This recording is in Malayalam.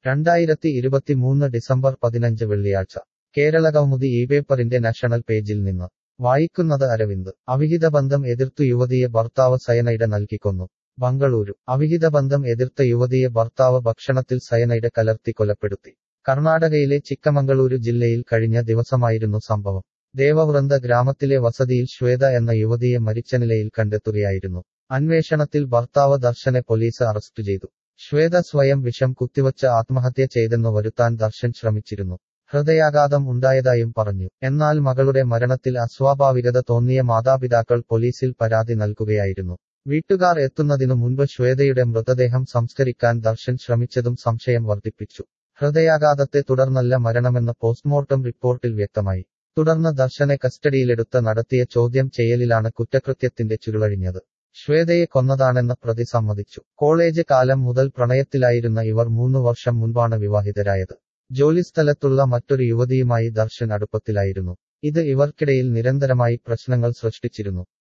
രണ്ടായിരത്തി ഇരുപത്തിമൂന്ന് ഡിസംബർ പതിനഞ്ച് വെള്ളിയാഴ്ച കേരളകൗമുദി ഈ പേപ്പറിന്റെ നാഷണൽ പേജിൽ നിന്ന് വായിക്കുന്നത് അരവിന്ദ് അവിഹിത ബന്ധം എതിർത്തു യുവതിയെ ഭർത്താവ് സയനൈഡ് നൽകിക്കൊന്നു ബംഗളൂരു അവിഹിത ബന്ധം എതിർത്ത യുവതിയെ ഭർത്താവ് ഭക്ഷണത്തിൽ സയനൈഡ് കലർത്തി കൊലപ്പെടുത്തി കർണാടകയിലെ ചിക്കമംഗളൂരു ജില്ലയിൽ കഴിഞ്ഞ ദിവസമായിരുന്നു സംഭവം ദേവവൃന്ദ ഗ്രാമത്തിലെ വസതിയിൽ ശ്വേത എന്ന യുവതിയെ മരിച്ച നിലയിൽ കണ്ടെത്തുകയായിരുന്നു അന്വേഷണത്തിൽ ഭർത്താവ് ദർശനെ പോലീസ് അറസ്റ്റ് ചെയ്തു ശ്വേത സ്വയം വിഷം കുത്തിവച്ച് ആത്മഹത്യ ചെയ്തെന്നു വരുത്താൻ ദർശൻ ശ്രമിച്ചിരുന്നു ഹൃദയാഘാതം ഉണ്ടായതായും പറഞ്ഞു എന്നാൽ മകളുടെ മരണത്തിൽ അസ്വാഭാവികത തോന്നിയ മാതാപിതാക്കൾ പോലീസിൽ പരാതി നൽകുകയായിരുന്നു വീട്ടുകാർ എത്തുന്നതിനു മുൻപ് ശ്വേതയുടെ മൃതദേഹം സംസ്കരിക്കാൻ ദർശൻ ശ്രമിച്ചതും സംശയം വർദ്ധിപ്പിച്ചു ഹൃദയാഘാതത്തെ തുടർന്നല്ല മരണമെന്ന് പോസ്റ്റ്മോർട്ടം റിപ്പോർട്ടിൽ വ്യക്തമായി തുടർന്ന് ദർശനെ കസ്റ്റഡിയിലെടുത്ത് നടത്തിയ ചോദ്യം ചെയ്യലിലാണ് കുറ്റകൃത്യത്തിന്റെ ചുരുളഴിഞ്ഞത് ശ്വേതയെ കൊന്നതാണെന്ന് പ്രതി സമ്മതിച്ചു കോളേജ് കാലം മുതൽ പ്രണയത്തിലായിരുന്ന ഇവർ മൂന്നു വർഷം മുൻപാണ് വിവാഹിതരായത് ജോലിസ്ഥലത്തുള്ള മറ്റൊരു യുവതിയുമായി ദർശൻ അടുപ്പത്തിലായിരുന്നു ഇത് ഇവർക്കിടയിൽ നിരന്തരമായി പ്രശ്നങ്ങൾ സൃഷ്ടിച്ചിരുന്നു